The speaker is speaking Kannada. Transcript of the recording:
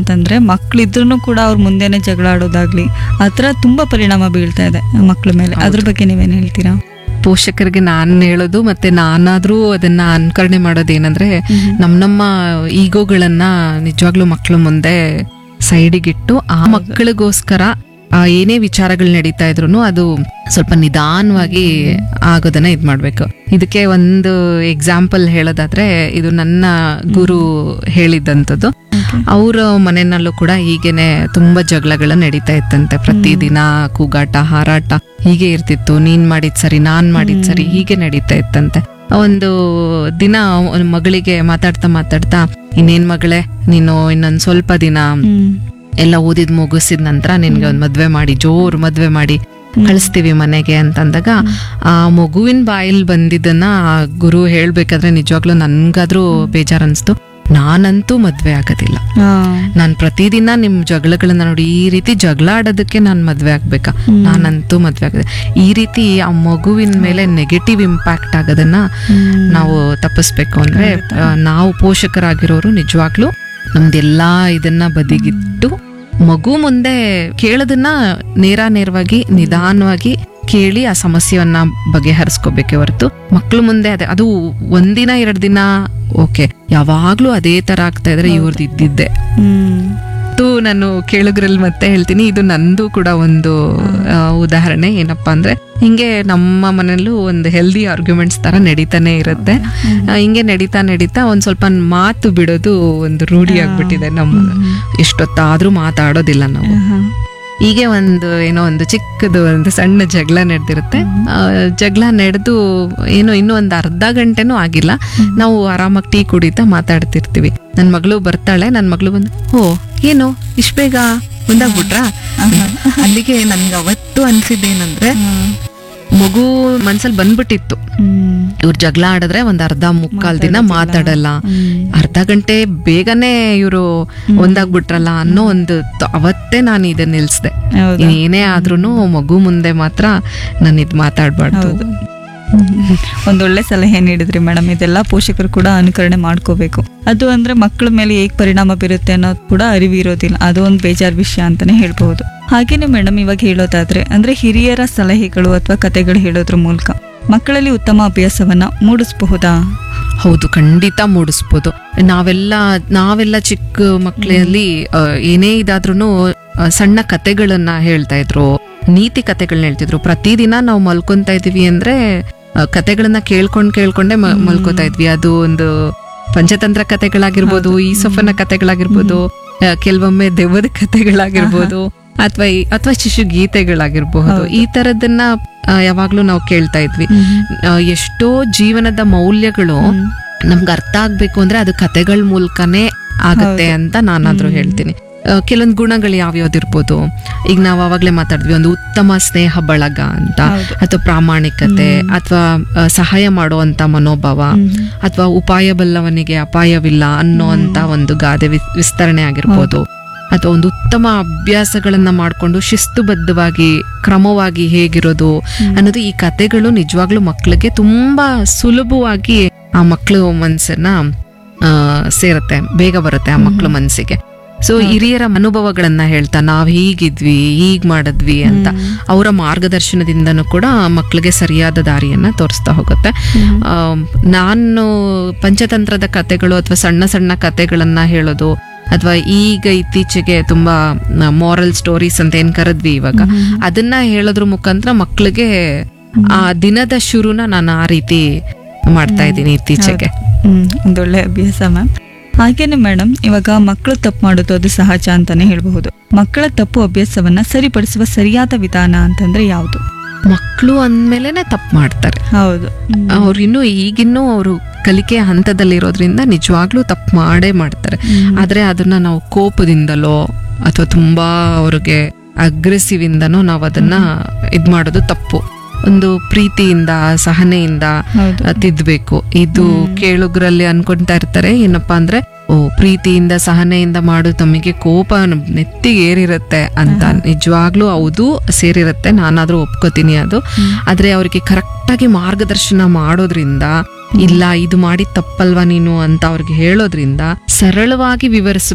ಅಂತಂದ್ರೆ ಮಕ್ಳಿದ್ರೂ ಕೂಡ ಅವ್ರ ಮುಂದೆನೆ ಜಗಳ ಆಡೋದಾಗ್ಲಿ ಆ ಥರ ತುಂಬಾ ಪರಿಣಾಮ ಬೀಳ್ತಾ ಇದೆ ಮಕ್ಳ ಮೇಲೆ ಅದ್ರ ಬಗ್ಗೆ ನೀವೇನ್ ಹೇಳ್ತೀರಾ ಪೋಷಕರಿಗೆ ನಾನು ಹೇಳೋದು ಮತ್ತೆ ನಾನಾದ್ರೂ ಅದನ್ನ ಅನುಕರಣೆ ಮಾಡೋದೇನಂದ್ರೆ ನಮ್ ನಮ್ಮ ಈಗೋಗಳನ್ನ ನಿಜವಾಗ್ಲೂ ಮಕ್ಳು ಮುಂದೆ ಸೈಡಿಗಿಟ್ಟು ಆ ಮಕ್ಕಳಿಗೋಸ್ಕರ ಆ ಏನೇ ವಿಚಾರಗಳು ನಡೀತಾ ಇದ್ರು ಅದು ಸ್ವಲ್ಪ ನಿಧಾನವಾಗಿ ಆಗೋದನ್ನ ಇದ್ ಮಾಡ್ಬೇಕು ಇದಕ್ಕೆ ಒಂದು ಎಕ್ಸಾಂಪಲ್ ಹೇಳೋದಾದ್ರೆ ಇದು ನನ್ನ ಗುರು ಹೇಳಿದ್ದಂಥದ್ದು ಅವ್ರ ಮನೆಯಲ್ಲೂ ಕೂಡ ಹೀಗೇನೆ ತುಂಬಾ ಜಗಳಗಳ ನಡೀತಾ ಇತ್ತಂತೆ ಪ್ರತಿದಿನ ಕೂಗಾಟ ಹಾರಾಟ ಹೀಗೆ ಇರ್ತಿತ್ತು ನೀನ್ ಮಾಡಿದ್ ಸರಿ ನಾನ್ ಮಾಡಿದ್ ಸರಿ ಹೀಗೆ ನಡೀತಾ ಇತ್ತಂತೆ ಒಂದು ದಿನ ಒಂದ್ ಮಗಳಿಗೆ ಮಾತಾಡ್ತಾ ಮಾತಾಡ್ತಾ ಇನ್ನೇನ್ ಮಗಳೇ ನೀನು ಇನ್ನೊಂದ್ ಸ್ವಲ್ಪ ದಿನ ಎಲ್ಲ ಓದಿದ್ ಮುಗಿಸಿದ ನಂತರ ನಿನ್ಗೆ ಒಂದ್ ಮದ್ವೆ ಮಾಡಿ ಜೋರ್ ಮದ್ವೆ ಮಾಡಿ ಕಳಿಸ್ತೀವಿ ಮನೆಗೆ ಅಂತಂದಾಗ ಆ ಮಗುವಿನ ಬಾಯಲ್ಲಿ ಬಂದಿದ್ದನ್ನ ಆ ಗುರು ಹೇಳ್ಬೇಕಾದ್ರೆ ನಿಜವಾಗ್ಲೂ ನನ್ಗಾದ್ರೂ ಬೇಜಾರ್ ಅನ್ಸ್ತು ನಾನಂತೂ ಮದ್ವೆ ಆಗೋದಿಲ್ಲ ನಾನ್ ಪ್ರತಿದಿನ ನಿಮ್ ಜಗಳಗಳನ್ನ ನೋಡಿ ಈ ರೀತಿ ಜಗಳ ಆಡೋದಕ್ಕೆ ನಾನ್ ಮದ್ವೆ ಆಗ್ಬೇಕಾ ನಾನಂತೂ ಮದ್ವೆ ಆಗದೆ ಈ ರೀತಿ ಆ ಮಗುವಿನ ಮೇಲೆ ನೆಗೆಟಿವ್ ಇಂಪ್ಯಾಕ್ಟ್ ಆಗೋದನ್ನ ನಾವು ತಪ್ಪಿಸ್ಬೇಕು ಅಂದ್ರೆ ಆ, ನಾವು ಪೋಷಕರಾಗಿರೋರು ನಿಜವಾಗ್ಲೂ ನಮ್ದೆಲ್ಲಾ ಇದನ್ನ ಬದಿಗಿಟ್ಟು ಮಗು ಮುಂದೆ ಕೇಳೋದನ್ನ ನೇರ ನೇರವಾಗಿ ನಿಧಾನವಾಗಿ ಕೇಳಿ ಆ ಸಮಸ್ಯೆಯನ್ನ ಬಗೆಹರಿಸ್ಕೋಬೇಕೆ ಹೊರತು ಮಕ್ಳು ಮುಂದೆ ಅದೇ ಅದು ಒಂದಿನ ಎರಡ್ ದಿನ ಓಕೆ ಯಾವಾಗ್ಲೂ ಅದೇ ತರ ಆಗ್ತಾ ಇದ್ರೆ ಇವ್ರದ್ದು ಇದ್ದಿದ್ದೆ ಇದು ನಾನು ಕೇಳುಗ್ರಲ್ಲಿ ಮತ್ತೆ ಹೇಳ್ತೀನಿ ಇದು ನಂದು ಕೂಡ ಒಂದು ಆ, ಉದಾಹರಣೆ ಏನಪ್ಪಾ ಅಂದ್ರೆ ಹಿಂಗೆ ನಮ್ಮ ಮನೆಯಲ್ಲೂ ಒಂದು ಹೆಲ್ದಿ ಆರ್ಗ್ಯುಮೆಂಟ್ಸ್ ತರ ನಡೀತಾನೆ ಇರುತ್ತೆ ಆ, ಹಿಂಗೆ ನಡೀತಾ ನಡೀತಾ ಒಂದ್ ಸ್ವಲ್ಪ ಮಾತು ಬಿಡೋದು ಒಂದು ರೂಢಿ ಆಗ್ಬಿಟ್ಟಿದೆ ನಮ್ಮ ಎಷ್ಟೊತ್ತಾದ್ರೂ ಮಾತಾಡೋದಿಲ್ಲ ನಾವು ಹೀಗೆ ಒಂದು ಏನೋ ಒಂದು ಚಿಕ್ಕದು ಒಂದು ಸಣ್ಣ ಜಗಳ ನಡೆದಿರುತ್ತೆ ಜಗಳ ನಡೆದು ಏನೋ ಇನ್ನೂ ಒಂದು ಅರ್ಧ ಗಂಟೆನೂ ಆಗಿಲ್ಲ ನಾವು ಆರಾಮಾಗಿ ಟೀ ಕುಡಿತಾ ಮಾತಾಡ್ತಿರ್ತೀವಿ ನನ್ನ ಮಗಳು ಬರ್ತಾಳೆ ನನ್ನ ಮಗಳು ಬಂದು ಓ ಏನು ಇಷ್ಟ ಬೇಗ ಮುಂದಾಗ್ಬಿಟ್ರಾ ಅಲ್ಲಿಗೆ ನನ್ಗೆ ಅವತ್ತು ಅನ್ಸಿದ್ದೇನಂದ್ರೆ ಮಗು ಮನ್ಸಲ್ಲಿ ಬಂದ್ಬಿಟ್ಟಿತ್ತು ಇವ್ರು ಜಗಳ ಆಡಿದ್ರೆ ಒಂದ್ ಅರ್ಧ ಮುಕ್ಕಾಲ್ ದಿನ ಮಾತಾಡಲ್ಲ ಅರ್ಧ ಗಂಟೆ ಬೇಗನೆ ಇವರು ಒಂದಾಗ್ಬಿಟ್ರಲ್ಲ ಅನ್ನೋ ಒಂದು ತ- ಅವತ್ತೇ ನಾನು ಇದನ್ನ ನಿಲ್ಸ್ದೆ ಹೌದಾ? ಏನೇ ಆದ್ರೂನು ಮಗು ಮುಂದೆ ಮಾತ್ರ ನಾನು ಇದ್ ಮಾತಾಡ್ಬಾರ್ದು ಹೌದು ಒಂದೊಳ್ಳೆ ಸಲಹೆ ನೀಡಿದ್ರಿ ಮೇಡಮ್ ಇದೆಲ್ಲ ಪೋಷಕರು ಕೂಡ ಅನುಕರಣೆ ಮಾಡ್ಕೋಬೇಕು ಅದು ಅಂದ್ರೆ ಮಕ್ಕಳ ಮೇಲೆ ಹೇಗ್ ಪರಿಣಾಮ ಬೀರುತ್ತೆ ಅನ್ನೋದು ಕೂಡ ಅರಿವು ಇರೋದಿಲ್ಲ ಅದು ಒಂದು ಬೇಜಾರ್ ವಿಷಯ ಅಂತಾನೆ ಹೇಳ್ಬಹುದು ಹಾಗೇನೆ ಮೇಡಮ್ ಇವಾಗ ಹೇಳೋದಾದ್ರೆ ಅಂದ್ರೆ ಹಿರಿಯರ ಸಲಹೆಗಳು ಅಥವಾ ಕತೆಗಳು ಹೇಳೋದ್ರ ಮೂಲಕ ಮಕ್ಕಳಲ್ಲಿ ಉತ್ತಮ ಅಭ್ಯಾಸವನ್ನ ಮೂಡಿಸಬಹುದಾ ಹೌದು ಖಂಡಿತ ಮೂಡಿಸ್ಬೋದು ನಾವೆಲ್ಲ ನಾವೆಲ್ಲ ಚಿಕ್ಕ ಮಕ್ಕಳಲ್ಲಿ ಏನೇ ಇದಾದ್ರೂ ಸಣ್ಣ ಕತೆಗಳನ್ನ ಹೇಳ್ತಾ ಇದ್ರು ನೀತಿ ಕತೆಗಳನ್ನ ಹೇಳ್ತಿದ್ರು ಪ್ರತಿದಿನ ನಾವು ಮಲ್ಕೊಂತ ಇದೀವಿ ಅಂದ್ರೆ ಆ, ಕತೆಗಳನ್ನ ಕೇಳ್ಕೊಂಡ್ ಕೇಳ್ಕೊಂಡೆ ಮ- ಮಲ್ಕೋತಾ ಇದ್ವಿ ಅದು ಒಂದು ಪಂಚತಂತ್ರ ಕತೆಗಳಾಗಿರ್ಬೋದು ಈಸೊಫನ ಕತೆಗಳಾಗಿರ್ಬೋದು ಆ, ಕೆಲವೊಮ್ಮೆ ದೆವ್ವದ ಕತೆಗಳಾಗಿರ್ಬೋದು ಅಥವಾ ಅಥವಾ ಶಿಶು ಗೀತೆಗಳಾಗಿರ್ಬಹುದು ಈ ತರದನ್ನ ಆ, ಯಾವಾಗ್ಲೂ ನಾವು ಕೇಳ್ತಾ ಇದ್ವಿ ಆ, ಎಷ್ಟೋ ಜೀವನದ ಮೌಲ್ಯಗಳು ನಮ್ಗೆ ಅರ್ಥ ಆಗ್ಬೇಕು ಅಂದ್ರೆ ಅದು ಕತೆಗಳ ಮೂಲಕನೇ ಆಗತ್ತೆ ಅಂತ ನಾನಾದ್ರೂ ಹೇಳ್ತೀನಿ ಆ, ಕೆಲವೊಂದ್ ಗುಣಗಳು ಯಾವ್ಯಾವ್ದಿರ್ಬೋದು ಈಗ ನಾವು ಅವಾಗ್ಲೇ ಮಾತಾಡಿದ್ವಿ ಒಂದು ಉತ್ತಮ ಸ್ನೇಹ ಬಳಗ ಅಂತ ಹೌದು. ಅಥವಾ ಪ್ರಾಮಾಣಿಕತೆ ಅಥವಾ ಸಹಾಯ ಮಾಡುವಂತ ಮನೋಭಾವ ಅಥವಾ ಉಪಾಯ ಬಲ್ಲವನಿಗೆ ಅಪಾಯವಿಲ್ಲ ಅನ್ನೋಂತ ಒಂದು ಗಾದೆ ವಿ- ವಿಸ್ತರಣೆ ಆಗಿರ್ಬೋದು ಅಥವಾ ಒಂದು ಉತ್ತಮ ಅಭ್ಯಾಸಗಳನ್ನ ಮಾಡ್ಕೊಂಡು ಶಿಸ್ತುಬದ್ಧವಾಗಿ ಕ್ರಮವಾಗಿ ಹೇಗಿರೋದು ಅನ್ನೋದು ಈ ಕತೆಗಳು ನಿಜವಾಗ್ಲೂ ಮಕ್ಕಳಿಗೆ ತುಂಬಾ ಸುಲಭವಾಗಿ ಆ ಮಕ್ಕಳು ಮನ್ಸನ್ನ ಆ, ಸೇರುತ್ತೆ ಬೇಗ ಬರುತ್ತೆ ಆ ಮಕ್ಕಳ ಮನಸ್ಸಿಗೆ ಸೊ ಹಿರಿಯರ ಅನುಭವಗಳನ್ನ ಹೇಳ್ತಾ ನಾವ್ ಹೀಗಿದ್ವಿ ಹೀಗ್ ಮಾಡಿದ್ವಿ ಅಂತ ಅವರ ಮಾರ್ಗದರ್ಶನದಿಂದನೂ ಕೂಡ ಮಕ್ಕಳಿಗೆ ಸರಿಯಾದ ದಾರಿಯನ್ನ ತೋರಿಸ್ತಾ ಹೋಗುತ್ತೆ ಆ, ನಾನು ಪಂಚತಂತ್ರದ ಕತೆಗಳು ಅಥವಾ ಸಣ್ಣ ಸಣ್ಣ ಕತೆಗಳನ್ನ ಹೇಳೋದು ಅಥವಾ ಈಗ ಇತ್ತೀಚೆಗೆ ತುಂಬಾ ಮಾರಲ್ ಸ್ಟೋರೀಸ್ ಅಂತ ಏನ್ ಕರೆದ್ವಿ ಇವಾಗ ಅದನ್ನ ಹೇಳೋದ್ರ ಮುಖಾಂತರ ಮಕ್ಕಳಿಗೆ ಆ ದಿನದ ಶುರುನ ನಾನು ಆ ರೀತಿ ಮಾಡ್ತಾ ಇದ್ದೀನಿ ಇತ್ತೀಚೆಗೆ ಹ್ಮ್ ಒಂದೊಳ್ಳೆ ಅಭ್ಯಾಸ ಮ್ಯಾಮ್ ಹಾಗೇನೆ ಮೇಡಮ್ ಇವಾಗ ಮಕ್ಕಳು ತಪ್ಪು ಮಾಡೋದು ಅದು ಸಹಜ ಅಂತಾನೆ ಹೇಳಬಹುದು ಮಕ್ಕಳ ತಪ್ಪು ಅಭ್ಯಾಸವನ್ನ ಸರಿಪಡಿಸುವ ಸರಿಯಾದ ವಿಧಾನ ಅಂತಂದ್ರೆ ಯಾವುದು ಮಕ್ಕಳು ಅಂದ್ಮೇಲೆನೆ ತಪ್ಪು ಮಾಡ್ತಾರೆ ಹೌದು ಅವ್ರು ಇನ್ನು ಈಗಿನ್ನೂ ಅವರು ಕಲಿಕೆ ಹಂತದಲ್ಲಿರೋದ್ರಿಂದ ನಿಜವಾಗ್ಲೂ ತಪ್ಪು ಮಾಡೇ ಮಾಡ್ತಾರೆ ಆದ್ರೆ ಅದನ್ನ ನಾವು ಕೋಪದಿಂದಲೋ ಅಥವಾ ತುಂಬಾ ಅವ್ರಿಗೆ ಅಗ್ರೆಸಿವ್ ಇಂದನೋ ನಾವು ಅದನ್ನ ಇದ್ ಮಾಡೋದು ತಪ್ಪು ಒಂದು ಪ್ರೀತಿಯಿಂದ ಸಹನೆಯಿಂದ ಹೌದು ಆ, ತಿದ್ಬೇಕು ಇದು ಕೇಳುಗರಲ್ಲಿ ಅನ್ಕೊಂತಾ ಇರ್ತಾರೆ ಏನಪ್ಪಾ ಅಂದ್ರೆ ಓ ಪ್ರೀತಿಯಿಂದ ಸಹನೆಯಿಂದ ಮಾಡು ತಮಗೆ ಕೋಪ ನಮ್ ನೆತ್ತಿಗೆ ಏರಿರುತ್ತೆ ಅಂತ ನಿಜವಾಗ್ಲೂ ಹೌದು ಸೇರಿರುತ್ತೆ ನಾನಾದ್ರೂ ಒಪ್ಕೋತೀನಿ ಅದು ಆದ್ರೆ ಅವ್ರಿಗೆ ಕರೆಕ್ಟ್ ಆಗಿ ಮಾರ್ಗದರ್ಶನ ಮಾಡೋದ್ರಿಂದ ಇಲ್ಲ ಇದು ಮಾಡಿ ತಪ್ಪಲ್ವಾ ನೀನು ಅಂತ ಅವ್ರಿಗೆ ಹೇಳೋದ್ರಿಂದ ಸರಳವಾಗಿ ವಿವರಿಸ